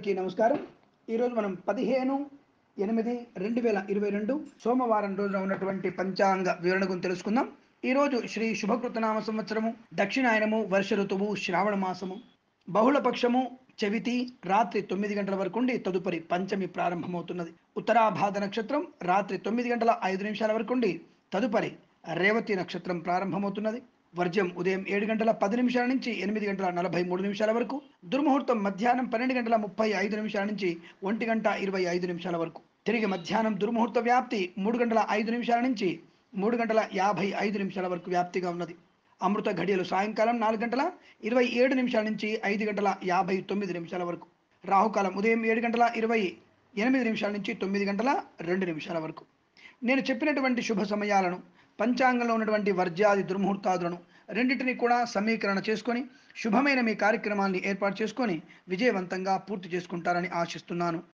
అందరికీ నమస్కారం ఈరోజు మనం పదిహేను ఎనిమిది రెండు వేల ఇరవై రెండు సోమవారం రోజున ఉన్నటువంటి పంచాంగ వివరణ గురించి తెలుసుకుందాం ఈరోజు శ్రీ శుభకృతనామ సంవత్సరము దక్షిణాయనము వర్ష ఋతువు శ్రావణ మాసము బహుళ పక్షము చవితి రాత్రి తొమ్మిది గంటల వరకు ఉండి తదుపరి పంచమి ప్రారంభమవుతున్నది ఉత్తరాభాద నక్షత్రం రాత్రి తొమ్మిది గంటల ఐదు నిమిషాల వరకు ఉండి తదుపరి రేవతి నక్షత్రం ప్రారంభమవుతున్నది వర్జం ఉదయం ఏడు గంటల పది నిమిషాల నుంచి ఎనిమిది గంటల నలభై మూడు నిమిషాల వరకు దుర్ముహూర్తం మధ్యాహ్నం పన్నెండు గంటల ముప్పై ఐదు నిమిషాల నుంచి ఒంటి గంట ఇరవై ఐదు నిమిషాల వరకు తిరిగి మధ్యాహ్నం దుర్ముహూర్త వ్యాప్తి మూడు గంటల ఐదు నిమిషాల నుంచి మూడు గంటల యాభై ఐదు నిమిషాల వరకు వ్యాప్తిగా ఉన్నది అమృత ఘడియలు సాయంకాలం నాలుగు గంటల ఇరవై ఏడు నిమిషాల నుంచి ఐదు గంటల యాభై తొమ్మిది నిమిషాల వరకు రాహుకాలం ఉదయం ఏడు గంటల ఇరవై ఎనిమిది నిమిషాల నుంచి తొమ్మిది గంటల రెండు నిమిషాల వరకు నేను చెప్పినటువంటి శుభ సమయాలను పంచాంగంలో ఉన్నటువంటి వర్జ్యాది దుర్ముహూర్తాదులను రెండింటిని కూడా సమీకరణ చేసుకొని శుభమైన మీ కార్యక్రమాన్ని ఏర్పాటు చేసుకొని విజయవంతంగా పూర్తి చేసుకుంటారని ఆశిస్తున్నాను